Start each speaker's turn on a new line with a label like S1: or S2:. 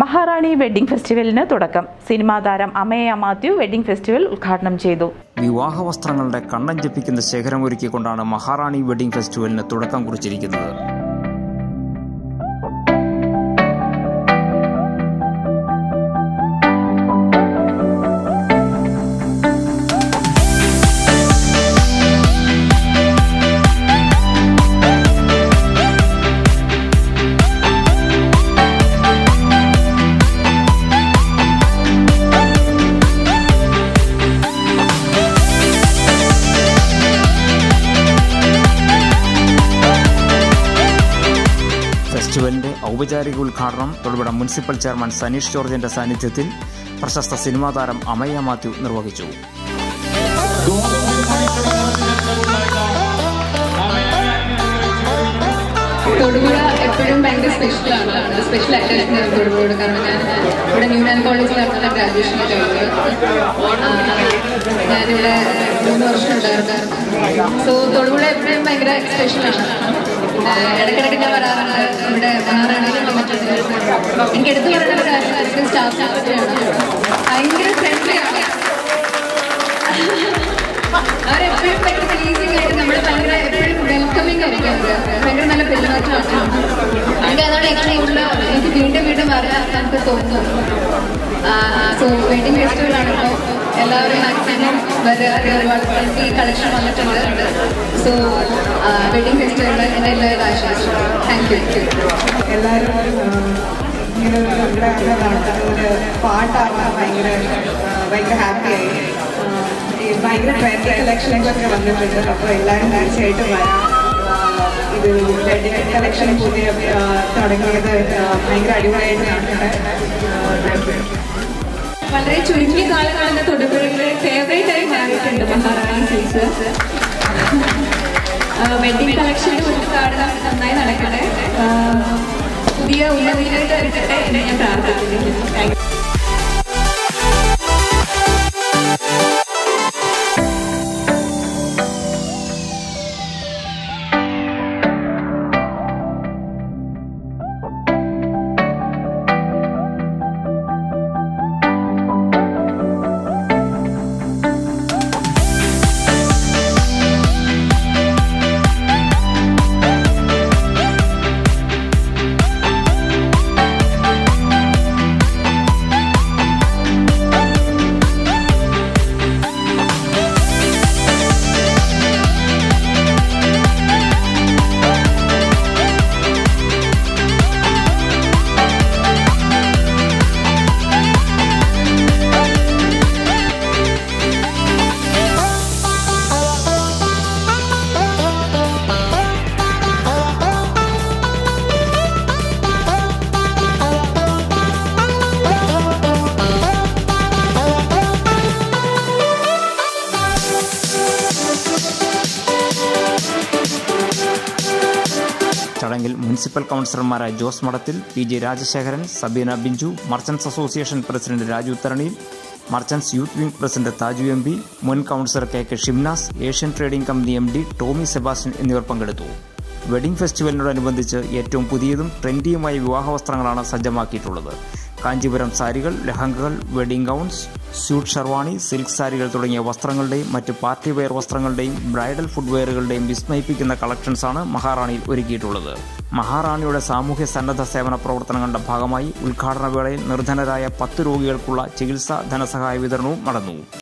S1: മഹാറാണി wedding ഫെസ്റ്റിവലിന് തുടക്കം cinema താരം Amaya Mathew wedding festival ഉദ്ഘാടനം ചെയ്തു
S2: വിവാഹ വസ്ത്രങ്ങളുടെ കണ്ണഞ്ചിപ്പിക്കുന്ന ശേഖരമൊരുക്കിക്കൊണ്ടാണ് മഹാറാണി വെഡ്ഡിംഗ് ഫെസ്റ്റിവലിന് തുടക്കം കുറിച്ചിരിക്കുന്നത് ഫെസ്റ്റിവലിന്റെ ഔപചാരിക ഉദ്ഘാടനം തൊടുപുഴ മുനിസിപ്പൽ ചെയർമാൻ സനീഷ് ജോർജിന്റെ സാന്നിധ്യത്തിൽ പ്രശസ്ത സിനിമാ താരം അമയ മാത്യു നിർവഹിച്ചു
S3: തൊടുപുഴ എപ്പോഴും ഭയങ്കര സ്പെഷ്യലാണ് സ്പെഷ്യൽ അറ്റാച്ച്മെന്റ് ആണ് തൊടുപുഴയോട് കാരണം ഞാൻ ഇവിടെ ന്യൂനാൻ കോളേജിലാണ് ഗ്രാജുവേഷൻ കഴിഞ്ഞത് ആ, ഞാനിവിടെ മൂന്ന് വർഷം ഉണ്ടായിരുന്നു സോ തൊടുപുഴ എപ്പോഴും ഭയങ്കര സ്പെഷ്യലാണ് ഇടയ്ക്കിടയ്ക്ക് ഞാൻ വരാറുണ്ട് ഇവിടെ മഹാറാണിയിലും വന്നിട്ടുണ്ട് എനിക്ക് എടുത്തു പറയുന്ന ഒരു കാര്യം ഇവിടുത്തെ സ്റ്റാഫ് സെക്രട്ടറിയാണ് ഭയങ്കര ഫ്രണ്ട്ലിയാണ് അവരെപ്പോഴും ഭയങ്കര പ്ലീസിംഗ് ആയിട്ട് നമ്മൾ ഭയങ്കര എപ്പോഴും വെൽക്കമിങ് ആയിരിക്കും അവര് ഭയങ്കര നല്ല പെരുമാറ്റമാണ് എനിക്ക് അതാണ് ഏറ്റവും കൂടുതൽ എനിക്ക് വീണ്ടും വീണ്ടും വരാൻ നമുക്ക് തോന്നുന്നു സോ വെഡിങ് ഫെസ്റ്റിവൽ ആണിപ്പോൾ എല്ലാവരും മാക്സിമം വരെ ഒരുപാട് ഈ കളക്ഷൻ വന്നിട്ടുണ്ട് സോ വെഡിങ് ഫെസ്റ്റിവലിൽ എൻ്റെ എല്ലാവരും ആശംസിച്ചു താങ്ക് യു
S4: എല്ലാവരും ഇങ്ങനെ ഒരു നമ്മുടെ അവിടെ നടത്തുന്ന ഒരു പാട്ടാണ് ഭയങ്കര ആ, ഭയങ്കര ഹാപ്പിയായി ഈ ഭയങ്കര ട്രെൻഡി കളക്ഷൻസ് ഒക്കെ വന്നിട്ടുണ്ട് അപ്പോൾ എല്ലാവരും തീർച്ചയായിട്ടും വരാം ആ, ഇത് വെഡിങ് കളക്ഷൻ പുതിയ ആ, തുടങ്ങിയത് ആ, ഭയങ്കര അടിപൊളിയായിട്ട് നടക്കട്ടെ താങ്ക് യു
S3: വളരെ ചുരുങ്ങിയ കാലം കാണുന്ന തൊടുപുഴയുടെ ഫേവറേറ്റ് ആയി മാറിയിട്ടുണ്ട് മഹാറാണി സിൽക്സ് വെഡിങ് കളക്ഷൻ്റെ ഉദ്ഘാടനം നന്നായി നടക്കട്ടെ ആ, പുതിയ ഉന്നതിയിലേക്ക് എത്തട്ടെ എന്ന് ഞാൻ പ്രാർത്ഥിക്കുന്നു താങ്ക് യു
S2: ചടങ്ങിൽ മുനിസിപ്പൽ കൗൺസിലർമാരായ Jose Madathil P J Rajasekharan Sabeena Binju merchants association president Raju Tharaniyil merchants youth wing president Thaju M P മുൻ councillor K K Shimnas Asian trading company M D Tomy Sebastian എന്നിവർ പങ്കെടുത്തു വെഡിംഗ് ഫെസ്റ്റിവലിനോടനുബന്ധിച്ച് ഏറ്റവും പുതിയതും ട്രെൻഡിയുമായ വിവാഹ വസ്ത്രങ്ങളാണ് സജ്ജമാക്കിയിട്ടുള്ളത് കാഞ്ചീപുരം സാരികൾ ലഹങ്കകൾ wedding gowns suit sherwani silk സാരികൾ തുടങ്ങിയ വസ്ത്രങ്ങളുടെയും മറ്റ് പാർട്ടി വെയർ വസ്ത്രങ്ങളുടെയും ബ്രൈഡൽ ഫുഡ്വെയറുകളുടെയും വിസ്മയിപ്പിക്കുന്ന കളക്ഷൻസാണ് മഹാറാണിയിൽ ഒരുക്കിയിട്ടുള്ളത് മഹാറാണിയുടെ സാമൂഹ്യ സന്നദ്ധ സേവന പ്രവർത്തനങ്ങളുടെ ഭാഗമായി ഉദ്ഘാടന വേളയിൽ നിർധനരായ പത്ത് രോഗികൾക്കുള്ള ചികിത്സാ ധനസഹായ വിതരണവും നടന്നു